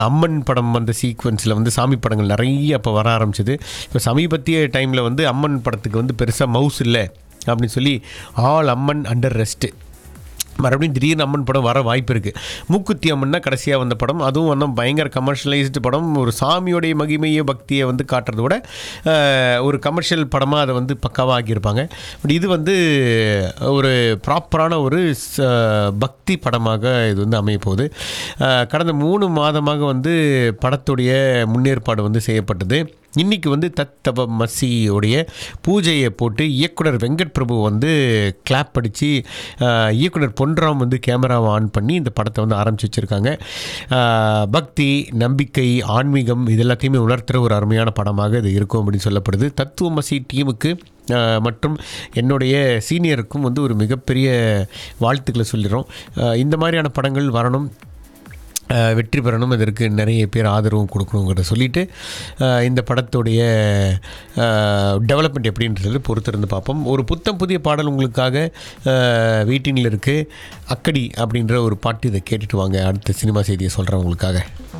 அம்மன் படம் அந்த சீக்வன்ஸில் வந்து சாமி படங்கள் நிறைய அப்போ வர ஆரம்பிச்சது இப்போ சமீபத்திய டைமில் வந்து அம்மன் படத்துக்கு வந்து பெருசாக மவுஸ் இல்லை அப்படின்னு சொல்லி ஆல் அம்மன் அண்டர் ரெஸ்ட்டு மறுபடியும் திடீர்னு அம்மன் படம் வர வாய்ப்பு இருக்குது மூக்குத்தி அம்மன்னா கடைசியாக வந்த படம் அதுவும் வந்து பயங்கர கமர்ஷியலைஸ்டு படம் ஒரு சாமியோடைய மகிமையை பக்தியை வந்து காட்டுறத விட அஹ், ஒரு கமர்ஷியல் படமாக அதை வந்து பக்காவாக ஆக்கியிருப்பாங்க பட் இது வந்து ஒரு ப்ராப்பரான ஒரு ச- பக்தி படமாக இது வந்து அமைய போகுது அஹ், கடந்த மூணு மாதமாக வந்து படத்துடைய முன்னேற்பாடு வந்து செய்யப்பட்டது இன்னைக்கு வந்து தத்தப மசியோடைய பூஜையை போட்டு இயக்குனர் வெங்கட் பிரபு வந்து கிளாப் அடித்து இயக்குனர் பொன்ராம் வந்து கேமராவை ஆன் பண்ணி இந்த படத்தை வந்து ஆரம்பிச்சு வச்சுருக்காங்க பக்தி நம்பிக்கை ஆன்மீகம் இது எல்லாத்தையுமே உணர்த்துகிற ஒரு அருமையான படமாக இது இருக்கும் அப்படின்னு சொல்லப்படுது தத்துவமசி டீமுக்கு ஆஹ், மற்றும் என்னுடைய சீனியருக்கும் வந்து ஒரு மிகப்பெரிய வாழ்த்துக்களை சொல்லிடுறோம் ஆஹ், இந்த மாதிரியான படங்கள் வரணும் அஹ் வெற்றி பெறணும் இதற்கு நிறைய பேர் ஆதரவும் கொடுக்கணுங்கிறத சொல்லிட்டு அஹ் இந்த படத்துடைய டெவலப்மெண்ட் எப்படின்றது பொறுத்திருந்து பார்ப்போம் ஒரு புத்தம் புதிய பாடல் உங்களுக்காக வெயிட்டிங்கில் இருக்குது அக்கடி அப்படின்ற ஒரு பாட்டு இதை கேட்டுட்டு வாங்க அடுத்த சினிமா செய்தியை சொல்கிறேன் உங்களுக்காக